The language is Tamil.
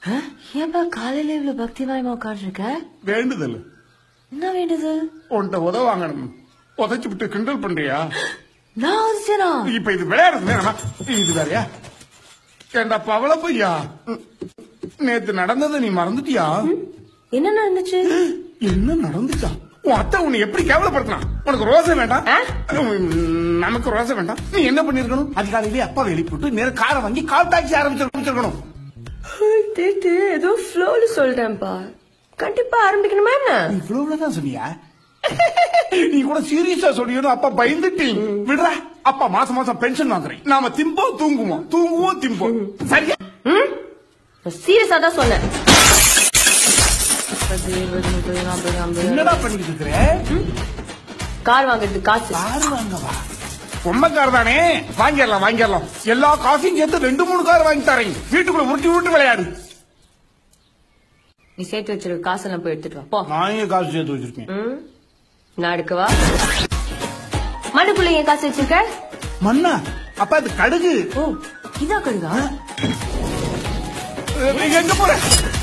ஏன்பா காலையில இவ்வளவு பக்திமயமா உட்காந்துருக்க வேண்டுதல் என்ன வேண்டுதல் உன்கிட்ட உதவ வாங்கணும் உதைச்சு விட்டு கிண்டல் பண்றியா நான் வந்துச்சேனா இப்ப இது விளையாடுறது நேரமா இது வேறயா ஏண்டா பவள பையா நேத்து நடந்ததை நீ மறந்துட்டியா என்ன நடந்துச்சு என்ன நடந்துச்சா உன் அத்தை உன்னை எப்படி கேவலப்படுத்தினான் உனக்கு ரோசை வேண்டாம் ஆ? உம், நமக்கு ரோசை வேண்டாம் நீ என்ன பண்ணிருக்கணும் அதிகாலையிலே அப்பா வெளிப்பட்டு நேர காரை வாங்கி கால் டாக்ஸி ஆரம்பிச்சிருக்கணும் தேட்டு ஏதோ ஃப்ளோல சொல்றேன்ப்பா கண்டிப்பா ஆரம்பிக்கணுமா என்ன இவ்வளவுதான் சொன்னியா நீ கூட சீரியஸா சொல்லியணும் அப்பா பயந்துட்டீங்க விடுறா அப்பா மாசம் மாசம் பென்ஷன் வாங்குறேன் நாம திம்போம் தூங்குவோம் தூங்குவோம் திம்போம் சரியா நான் சீரியஸா தான் சொன்னேன் முப்பது, இருபது, முப்பது, நாற்பது, ஐம்பது. என்னடா பண்ணிட்டு இருக்கிற கார் வாங்குறதுக்கு காசு கார் வாங்கவா பொம்மை கார் தானே வாங்கிடலாம் வாங்கிடலாம் எல்லா காசையும் சேர்த்து ரெண்டு மூணு கார் வாங்கி தரேன் வீட்டுக்குள்ள உருட்டி உருட்டி விளையாடு நீ சேர்த்து வச்சிருக்க காசெல்லாம் போய் எடுத்துட்டு வா போ நான் எங்க காசு சேர்த்து வச்சிருக்கேன் ம்? நான் எடுக்கவா மண்ணுக்குள்ள ஏன் காசு வச்சிருக்க மண்ணா அப்பா இது கடுகு ஓ இதா கழுதா எங்க போற